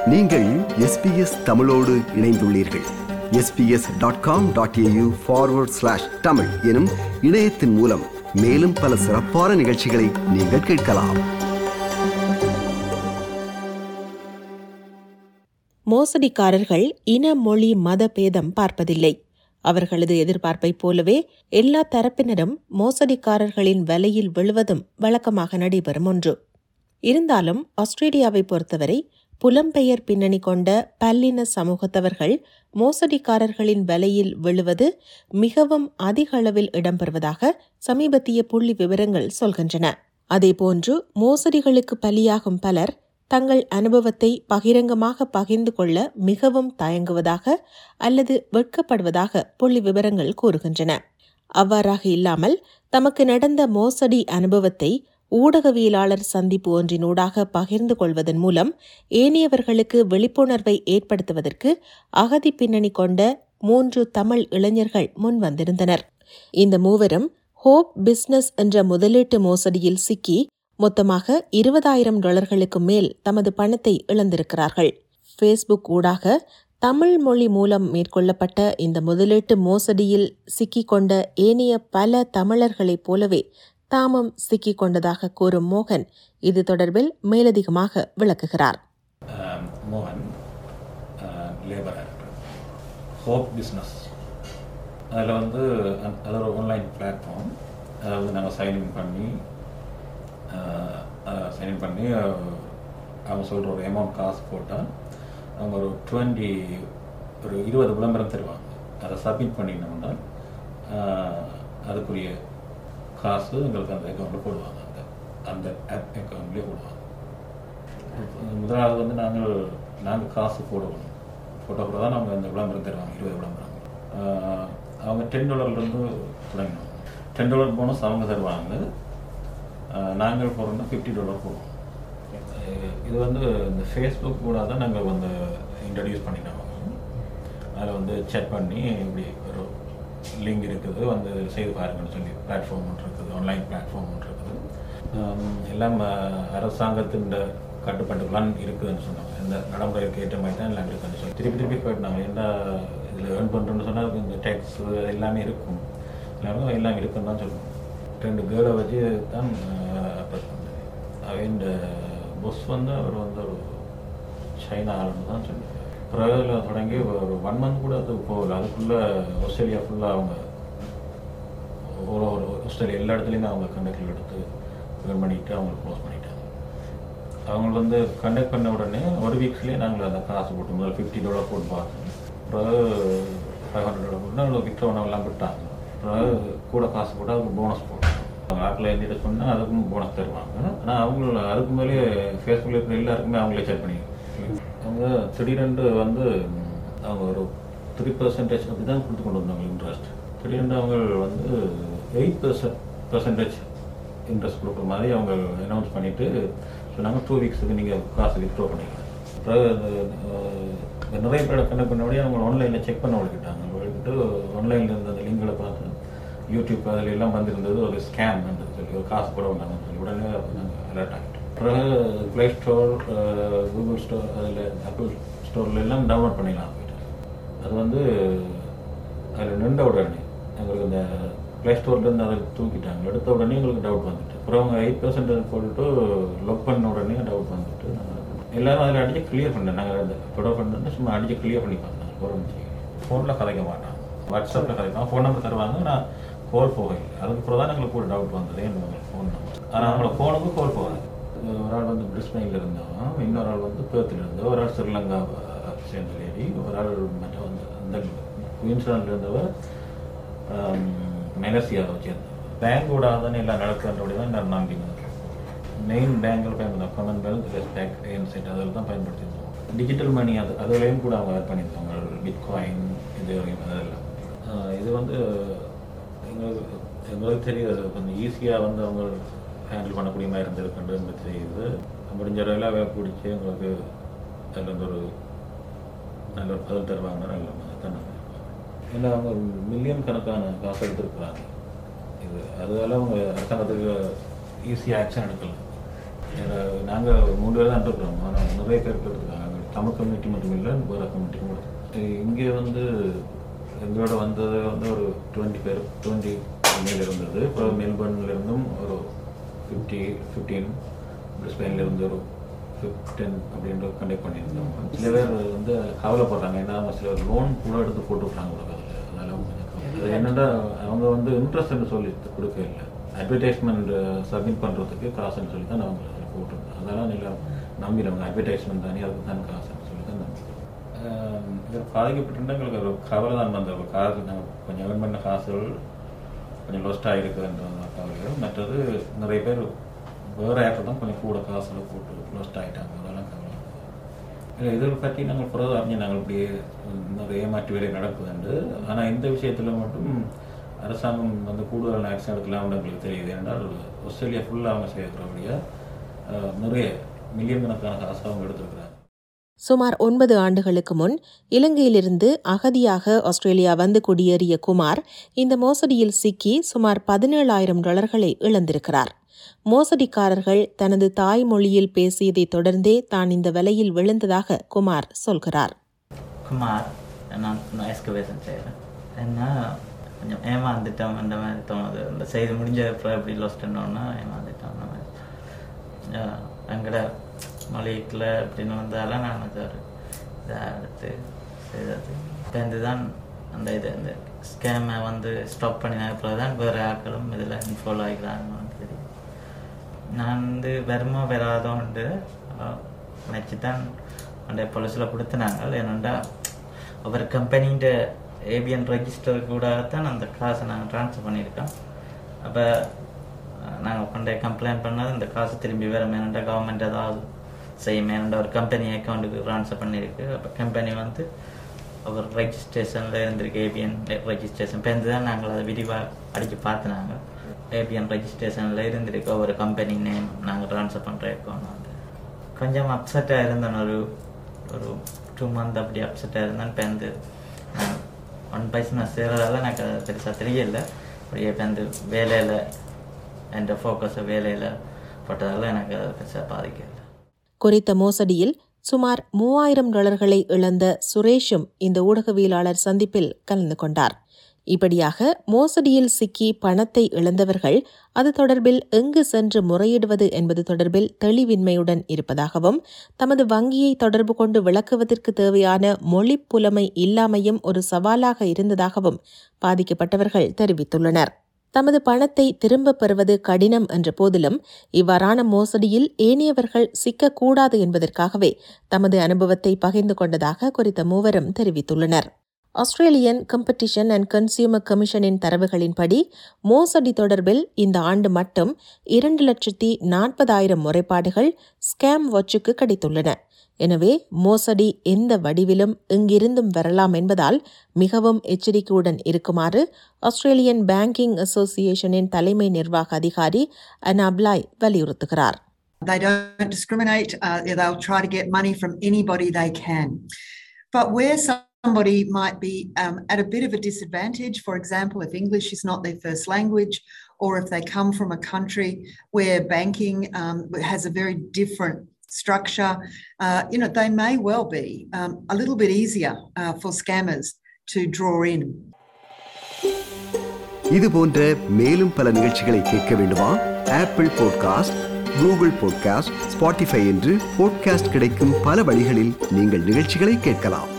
நீங்கள் எஸ்பிஎஸ் தமிழோடு இணைந்துள்ளீர்கள் SBS dot com dot AU forward slash Tamil எனும் இணையத்தின் மூலம் மேலும் பல சிறப்பான நிகழ்ச்சிகளை நீங்கள் கேட்கலாம் மோசடிக்காரர்கள் இன மொழி மத பேதம் பார்ப்பதில்லை அவர்களது எதிர்பார்ப்பைப் போலவே எல்லா தரப்பினரும் மோசடிக்காரர்களின் வலையில் விழுவதும் வழக்கமாக நடைபெறும் ஒன்று இருந்தாலும் ஆஸ்திரேலியாவை பொறுத்தவரை புலம்பெயர் பின்னணி கொண்ட பல்லின சமூகத்தவர்கள் மோசடிக்காரர்களின் வலையில் விழுவது மிகவும் அதிக அளவில் இடம்பெறுவதாக சமீபத்திய புள்ளி விவரங்கள் சொல்கின்றன அதேபோன்று மோசடிகளுக்கு பலியாகும் பலர் தங்கள் அனுபவத்தை பகிரங்கமாக பகிர்ந்து கொள்ள மிகவும் தயங்குவதாக அல்லது வெட்கப்படுவதாக புள்ளி விவரங்கள் கூறுகின்றன அவ்வாறாக இல்லாமல் தமக்கு நடந்த மோசடி அனுபவத்தை ஊடகவியலாளர் சந்திப்பு ஒன்றினூடாக பகிர்ந்து கொள்வதன் மூலம் ஏனையவர்களுக்கு விழிப்புணர்வை ஏற்படுத்துவதற்கு அகதி பின்னணி கொண்ட மூன்று தமிழ் இளைஞர்கள் முன்வந்திருந்தனர் இந்த மூவரும் ஹோப் பிசினஸ் என்ற முதலீட்டு மோசடியில் சிக்கி மொத்தமாக இருபதாயிரம் டாலர்களுக்கு மேல் தமது பணத்தை இழந்திருக்கிறார்கள் ஃபேஸ்புக் ஊடாக தமிழ் மொழி மூலம் மேற்கொள்ளப்பட்ட இந்த முதலீட்டு மோசடியில் சிக்கிக்கொண்ட ஏனைய பல தமிழர்களைப் போலவே தாமும் சிக்கிக் கொண்டதாக கூறும் மோகன் இது தொடர்பில் மேலதிகமாக விளக்குகிறார் um, மோகன் லேபரர் ஹோப் பிஸ்னஸ் அதில் வந்து அந்த- அது ஒரு ஆன்லைன் பிளாட்ஃபார்ம் அதை வந்து நாங்கள் சைன்இன் பண்ணி சைன்இன் பண்ணி அஹ், அவங்க சொல்கிற ஒரு அமௌண்ட் காசு போட்டால் அவங்க ஒரு டுவெண்ட்டி ஒரு இருபது விளம்பரம் தருவாங்க அதை சப்மிட் பண்ணினோம்னா அஹ், அதுக்குரிய காசு எங்களுக்கு அந்த அக்கௌண்ட்டில் போடுவாங்க அந்த அந்த ஆப் அக்கௌண்ட்லேயே போடுவாங்க முதலாவது வந்து நாங்கள் நாங்கள் காசு போடுவோம் போட்ட அப்புறம் தான் நாங்கள் அந்த விளம்பரம் தருவாங்க இருபது விளம்பரம் ஆஹ் அவங்க டென் டாலர்லேருந்து தொடங்கினோம் டென் டாலர் போனஸ் அவங்க தருவாங்க ஆஹ் நாங்கள் போடுறோம்னா ஃபிஃப்டி டாலர் போடுவோம் அஹ் இது வந்து இந்த ஃபேஸ்புக் கூட தான் நாங்கள் வந்து இன்ட்ரடியூஸ் பண்ணினோம் அதில் வந்து செக் பண்ணி இப்படி ஒரு லிங்க் இருக்குது வந்து செய்து பாருங்கன்னு சொல்லி பிளாட்ஃபார்ம் ஒன்று இருக்குது ஆன்லைன் பிளாட்ஃபார்ம் ஒன்று இருக்குது ஆம், எல்லாம் அஹ், அரசாங்கத்தின் கட்டுப்பாட்டுக்குள்ளான் இருக்குதுன்னு சொன்னாங்க இந்த நடைமுறைக்கு ஏற்ற மாதிரி தான் எல்லாம் இருக்குன்னு சொல்லி திருப்பி திருப்பி கேட்டாங்க என்ன இதில் ஏர்ன் பண்ணுறோன்னு சொன்னால் இந்த டேக்ஸ் எல்லாமே இருக்கும் எல்லாமே எல்லாம் இருக்குன்னு தான் சொல்லுவோம் ரெண்டு கேர்ளை வச்சு தான் அப்ரோச் பண்ணேன் அவன் இந்த பொஸ் வந்து அவர் வந்து ஒரு சைனா ஆளுன்னு தான் சொன்னாங்க பிறகுல தொடங்கி ஒரு ஒன் மந்த் கூட அது போகல அதுக்குள்ளே ஆஸ்திரேலியா ஃபுல்லாக அவங்க ஒரு ஒரு ஆஸ்திரேலியா எல்லா இடத்துலையுமே அவங்க கண்டக்டில் எடுத்து ஏர்ன் பண்ணிட்டு அவங்க க்ளோஸ் பண்ணிட்டாங்க அவங்க வந்து கண்டக்ட் பண்ண உடனே ஒரு வீக்ஸ்லேயே நாங்கள் அந்த காசு போட்டு முதல்ல ஃபிஃப்டி டாலர் போட்டு பார்த்தோம் பிறகு ஃபைவ் ஹண்ட்ரட் டாலர் போட்டு நாங்கள் விற்கிறவனெல்லாம் விட்டாங்க பிறகு கூட காசு போட்டு அதுக்கு போனஸ் போட்டோம் அவங்க ஆப்பில் எழுதிட்டு சொன்னால் அதுக்கும் போனஸ் தருவாங்க ஆனால் அவங்கள அதுக்கு மேலே ஃபேஸ்புக்கில் இருக்கிற எல்லாருக்குமே அவங்களே செக் பண்ணி அவங்க திடீரென்று வந்து ம், அவங்க ஒரு த்ரீ பர்சன்டேஜ் அப்படி தான் கொடுத்து கொண்டு வந்தாங்க இன்ட்ரெஸ்ட் திடீரென்று அவங்க வந்து எயிட் பர்சன்ட் பர்சன்டேஜ் இன்ட்ரெஸ்ட் கொடுக்குற மாதிரி அவங்க அனௌன்ஸ் பண்ணிட்டு சொன்னாங்க டூ வீக்ஸுக்கு நீங்கள் காசு வித்ட்ரா பண்ணிக்கலாம் அப்புறம் அது, அஹ், இந்த நிறைய பேர் கண்டக்ட் பண்ணபடியே அவங்க ஆன்லைனில் செக் பண்ண வழிக்கிட்டாங்க வழிக்கிட்டு ஆன்லைனில் இருந்த அந்த லிங்களை பார்த்து யூடியூப் அதில் எல்லாம் வந்திருந்தது ஒரு ஸ்கேம் இருந்தது சொல்லி ஒரு காசு போட வந்தாங்கன்னு சொல்லி உடனே நாங்கள் அலர்ட் ஆகிட்டோம் பிறகு ப்ளே ஸ்டோர் கூகுள் ஸ்டோர் அதில் ஆப்பிள் ஸ்டோரில் எல்லாம் டவுன்லோட் பண்ணிடலாம் போயிட்டு அது வந்து அதில் நின்ற உடனே எங்களுக்கு இந்த ப்ளே ஸ்டோர்லேருந்து அதை தூக்கிட்டாங்க எடுத்த உடனே எங்களுக்கு டவுட் வந்துட்டு அப்புறம் அவங்க எயிட் பர்சன்ட் போட்டுட்டு லொக் பண்ண உடனே டவுட் வந்துட்டு எல்லாரும் அதில் அடிச்சு கிளியர் பண்ணேன் நாங்கள் அந்த தொடர் பண்ணி சும்மா அடிச்சு கிளியர் பண்ணி பார்த்தோம் ஒரு ஃபோனில் கதைக்க மாட்டாங்க வாட்ஸ்அப்பில் கதைப்பாங்க ஃபோன் நம்பர் தருவாங்க நான் கால் போகல அதுக்கு அப்புறம் தான் எங்களுக்கு ஒரு டவுட் வந்தது என்ன ஃபோன் நம்பர் ஆனால் அவங்களோட ஃபோனுக்கு கால் போகாது ஒரு ஆள் வந்து பிரிஸ்பெயினில் இருந்தவன் இன்னொரு ஆள் வந்து பேர்த்தில் இருந்தவர் ஒரு ஆள் ஸ்ரீலங்கா சேர்ந்த லேடி ஒரு ஆள் மற்ற வந்து அந்த குயின்ஸ்லாண்டில் இருந்தவர் மெலசியாவை சேர்ந்தவர் பேங்கோட தானே எல்லாம் நடக்கிறபடி தான் நான் நம்பினேன் மெயின் பேங்கில் பயன்படுத்தோம் காமன்வெல்த் ரெஸ்பெக்ட் ஏன்செட் அதில் தான் பயன்படுத்தியிருந்தோம் டிஜிட்டல் மணி அது அதுலேயும் கூட அவங்க ஆட் பண்ணியிருக்காங்க பிட்காயின் இது வரையும் அதெல்லாம் ஆஹ் இது வந்து எங்களுக்கு எங்களுக்கு தெரியாது கொஞ்சம் ஈஸியாக வந்து அவங்க ஹேண்டில் பண்ணக்கூடிய மாதிரி இருந்திருக்குன்றது தெரியுது முடிஞ்ச அளவில் வேலை பிடிச்சி எங்களுக்கு அதில் வந்து ஒரு நல்ல ஒரு பதில் தருவாங்க நல்ல தான் நாங்கள் ஏன்னா அவங்க ஒரு மில்லியன் கணக்கான காசு எடுத்திருக்கிறாங்க இது அதனால அவங்க அரசாங்கத்துக்கு ஈஸியாக ஆக்ஷன் எடுக்கலாம் நாங்கள் மூணு பேர் தான் இருக்கிறோம் ஆனால் நிறைய பேர் எடுத்துருக்காங்க தமிழ் கம்யூனிட்டி மட்டும் இல்லை வேறு கம்யூனிட்டிக்கும் கொடுத்து இங்கே வந்து எங்களோட வந்தது வந்து ஒரு டுவெண்ட்டி பேர் டுவெண்ட்டி மேல் இருந்தது இப்போ மெல்பர்ன்ல இருந்தும் ஒரு ஃபிஃப்டி ஃபிஃப்டீன் பிரிஸ்பெயின்ல இருந்து ஒரு ஃபிஃப்டீன் அப்படின்ற கண்டக்ட் பண்ணியிருந்தோம் சில பேர் வந்து கவலைப்படுறாங்க ஏன்னா அவங்க சில லோன் கூட எடுத்து போட்டுவிட்டாங்க உங்களுக்கு அதில் அதனால அவங்க கொஞ்சம் கவலை. அது என்னென்னா அவங்க வந்து இன்ட்ரெஸ்ட்னு சொல்லி கொடுக்க இல்லை அட்வர்டைஸ்மெண்ட் சப்மிட் பண்ணுறதுக்கு காசுன்னு சொல்லி தான் அவங்க அதில் போட்டிருந்தோம் அதெல்லாம் நீங்கள் நம்பிடுவாங்க அட்வர்டைஸ்மெண்ட் தானே அதுக்கு தான் காசுன்னு சொல்லி தான் நம்பி இது பாதிக்கப்பட்டிருந்தா எங்களுக்கு ஒரு கவலை தான் வந்த ஒரு காசு நாங்கள் கொஞ்சம் earn பண்ண காசுகள் கொஞ்சம் லொஸ்ட் ஆகிருக்குன்ற கவலைகள் மற்றது நிறைய பேர் வேறு ஆக்டர் தான் கொஞ்சம் கூட காசுல போட்டு லொஸ்ட் ஆகிட்டாங்க அதெல்லாம் கவலை இல்லை இதை பற்றி நாங்கள் பிறகு அறிஞ்சு நாங்கள் இப்படி நிறைய ஏமாற்று வேலை நடக்குதுண்டு ஆனால் இந்த விஷயத்தில் மட்டும் அரசாங்கம் வந்து கூடுதல் ஆக்ஷன் எடுக்கலாம் எங்களுக்கு தெரியுது ஏன்னால் ஆஸ்திரேலியா ஃபுல்லாக அவங்க செய்யக்கூடியபடியாக நிறைய மில்லியன் கணக்கான காசு அவங்க எடுத்திருக்கிறாங்க சுமார் ஒன்பது ஆண்டுகளுக்கு முன் இலங்கையிலிருந்து அகதியாக ஆஸ்திரேலியா வந்து குடியேறிய குமார் இந்த மோசடியில் சிக்கி சுமார் பதினேழாயிரம் டாலர்களை இழந்திருக்கிறார் மோசடிக்காரர்கள் தனது தாய்மொழியில் பேசியதை தொடர்ந்தே தான் இந்த வலையில் விழுந்ததாக குமார் சொல்கிறார் குமார் நான் நான் எஸ்கவேஷன் செய்கிறேன் என்ன கொஞ்சம் ஏமாந்துட்டோம் அந்த மாதிரி தோணுது இந்த செய்து முடிஞ்ச அப்புறம் எப்படி லொஸ்ட்டுன்னொன்னா ஏமாந்துட்டோம் அந்த மாதிரி அஹ் எங்கட மொழிக்குள்ள அப்படின்னு வந்தாலும் நான் அது ஒரு இதாக எடுத்து செய்தது இப்போ இதுதான் அந்த இது இந்த ஸ்கேமை வந்து ஸ்டாப் பண்ணின அப்புறம் தான் வேறு ஆட்களும் இதில் இன்ஃபாலோ ஆகிக்கிறாங்கன்னு தெரியும் நான் வந்து வருமோ வராதோன்ட்டு நினச்சி தான் அந்த பொலிஸில் கொடுத்தினாங்க ஏனெண்டா அவர் கம்பெனின்ற ஏபிஎன் ரெஜிஸ்டர் கூட தான் அந்த காசை நாங்கள் ட்ரான்ஸ்ஃபர் பண்ணியிருக்கோம் அப்போ நாங்கள் கொண்டே கம்ப்ளைண்ட் பண்ணது இந்த காசு திரும்பி வேறு மேனண்டா கவர்மெண்ட் ஏதாவது செய்யும் மேனண்டா ஒரு கம்பெனி அக்கௌண்ட்டுக்கு ட்ரான்ஸ்ஃபர் பண்ணியிருக்கு அப்போ கம்பெனி வந்து அவர் ரெஜிஸ்ட்ரேஷனில் இருந்திருக்கு ஏபிஎன் ரெஜிஸ்ட்ரேஷன் இப்போ தான் நாங்கள் அதை விரிவாக அடித்து பார்த்துனாங்க ஏபிஎன் ரெஜிஸ்ட்ரேஷனில் இருந்திருக்கு ஒரு கம்பெனி நேம் நாங்கள் ட்ரான்ஸ்ஃபர் பண்ணுற அக்கௌண்ட் வந்து கொஞ்சம் அப்செட்டாக இருந்தேன் ஒரு ஒரு டூ மந்த் அப்படி அப்செட்டாக இருந்தேன் இப்போ வந்து ஒன் பைசன் செய்கிறதால எனக்கு அது பெருசாக தெரியல அப்படியே இப்போ வந்து வேலையில் என் ஃபோக்கஸை வேலையில் போட்டதால எனக்கு அது பெருசாக பாதிக்கல குறித்த மோசடியில் சுமார் மூவாயிரம் டாலர்களை இழந்த சுரேஷும் இந்த ஊடகவியலாளர் சந்திப்பில் கலந்து கொண்டார் இப்படியாக மோசடியில் சிக்கி பணத்தை இழந்தவர்கள் அது தொடர்பில் எங்கு சென்று முறையிடுவது என்பது தொடர்பில் தெளிவின்மையுடன் இருப்பதாகவும் தமது வங்கியை தொடர்பு கொண்டு விளக்குவதற்கு தேவையான மொழி புலமை இல்லாமையும் ஒரு சவாலாக இருந்ததாகவும் பாதிக்கப்பட்டவர்கள் தெரிவித்துள்ளனர் தமது பணத்தை திரும்பப் பெறுவது கடினம் என்ற போதிலும் இவ்வாறான மோசடியில் ஏனையவர்கள் சிக்கக்கூடாது என்பதற்காகவே தமது அனுபவத்தை பகிர்ந்து கொண்டதாக குறித்த மூவரும் தெரிவித்துள்ளனர் ஆஸ்திரேலியன் கம்பெடிஷன் அண்ட் கன்சியூமர் கமிஷனின் தரவுகளின்படி மோசடி தொடர்பில் இந்த ஆண்டு மட்டும் இரண்டு லட்சத்தி நாற்பதாயிரம் முறைப்பாடுகள் ஸ்கேம் வாட்சுக்கு கிடைத்துள்ளன எனவே மோசடி எந்த வடிவிலும் எங்கிருந்தும் வரலாம் என்பதால் மிகவும் எச்சரிக்கையுடன் இருக்குமாறு ஆஸ்திரேலியன் பேங்கிங் அசோசியேஷனின் தலைமை நிர்வாக அதிகாரி அனாப்லாய் வலியுறுத்துகிறார் They don't discriminate. Uh, they'll try to get money from anybody they can. But where somebody might be um, at a bit of a disadvantage, for example, if English is not their first language, or if they come from a country where banking um, has a very different structure, uh, you know, they may well be um, a little bit easier uh, for scammers to draw in. இது போன்ற மேலும் பல நிகழ்ச்சிகளை கேட்க வேண்டுமா Apple podcast Google podcast Spotify என்று podcast கிடைக்கும் பல வழிகளில் நீங்கள் நிகழ்ச்சிகளை கேட்கலாம்